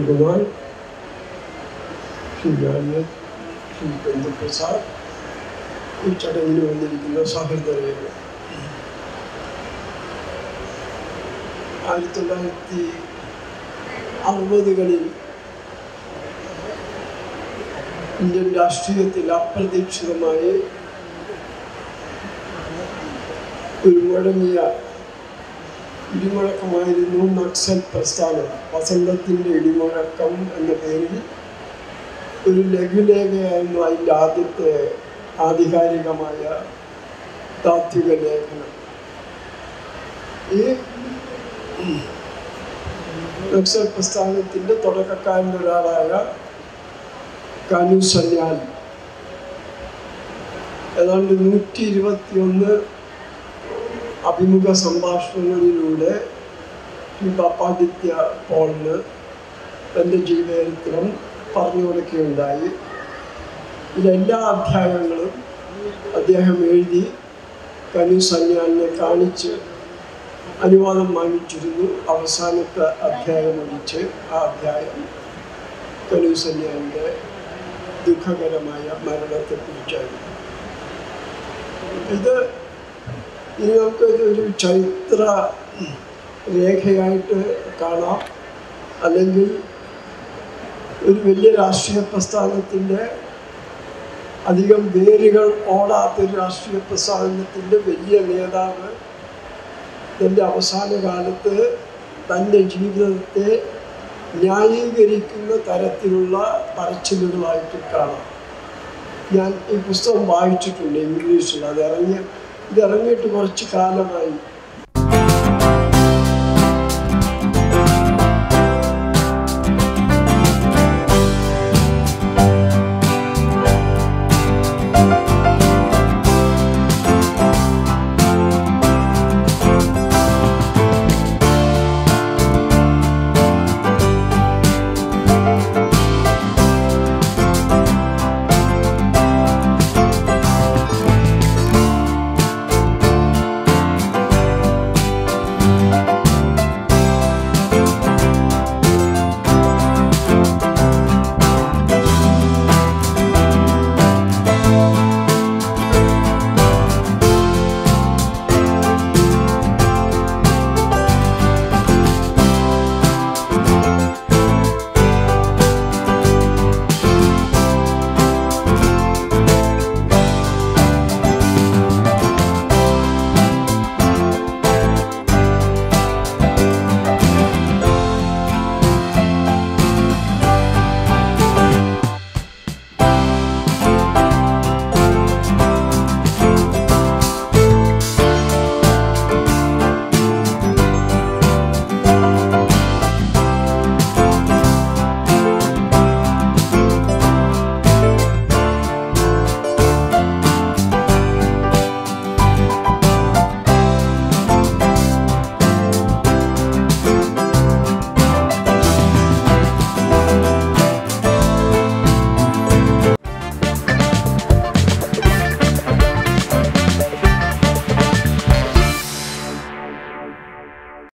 കുമാർ ശ്രീ ജാലിയൻ ശ്രീ ബന്ധുപ്രസാദ് ഈ ചടങ്ങിന് വന്നിരിക്കുന്ന സഹൃദയങ്ങൾ ആയിരത്തി തൊള്ളായിരത്തി അറുപതുകളിൽ ഇന്ത്യൻ രാഷ്ട്രീയത്തിൽ അപ്രതീക്ഷിതമായി ഒരു മുഴങ്ങിയ ഇടിമുഴക്കമായിരുന്നു നക്സൽ പ്രസ്ഥാനം വസന്തത്തിൻ്റെ ഇടിമുഴക്കം എന്ന പേരിൽ ഒരു ലഘുലേഖയായിരുന്നു അതിൻ്റെ ആദ്യത്തെ ആധികാരികമായ താത്വിക ലേഖനം ഈ നക്സൽ പ്രസ്ഥാനത്തിൻ്റെ തുടക്കക്കാരിൽ ഒരാളായ കാനു സന്യാൽ ഏതാണ്ട് നൂറ്റി ഇരുപത്തിയൊന്ന് അഭിമുഖ സംഭാഷണങ്ങളിലൂടെ ശ്രീ പാപ്പാദിത്യ പോളിന് തൻ്റെ ജീവചരിത്രം പറഞ്ഞു കൊടുക്കുകയുണ്ടായി ഇതിലെല്ലാ അധ്യായങ്ങളും അദ്ദേഹം എഴുതി കനു സന്യാലിനെ കാണിച്ച് അനുവാദം വാങ്ങിച്ചിരുന്നു അവസാനത്തെ അധ്യായം ഒഴിച്ച് ആ അധ്യായം കനു സന്യാലിൻ്റെ ദുഃഖകരമായ മരണത്തെക്കുറിച്ചായിരുന്നു ഇത് ഇനി നമുക്ക് ഒരു ചരിത്ര രേഖയായിട്ട് കാണാം അല്ലെങ്കിൽ ഒരു വലിയ രാഷ്ട്രീയ പ്രസ്ഥാനത്തിൻ്റെ അധികം വേരുകൾ ഓടാത്തൊരു രാഷ്ട്രീയ പ്രസ്ഥാനത്തിൻ്റെ വലിയ നേതാവ് തൻ്റെ അവസാന കാലത്ത് തൻ്റെ ജീവിതത്തെ ന്യായീകരിക്കുന്ന തരത്തിലുള്ള പറച്ചിലുകളായിട്ട് കാണാം ഞാൻ ഈ പുസ്തകം വായിച്ചിട്ടുണ്ട് ഇംഗ്ലീഷിൽ അത് ഇറങ്ങിയ ഇത് ഇറങ്ങിയിട്ട് കുറച്ച് കാലമായി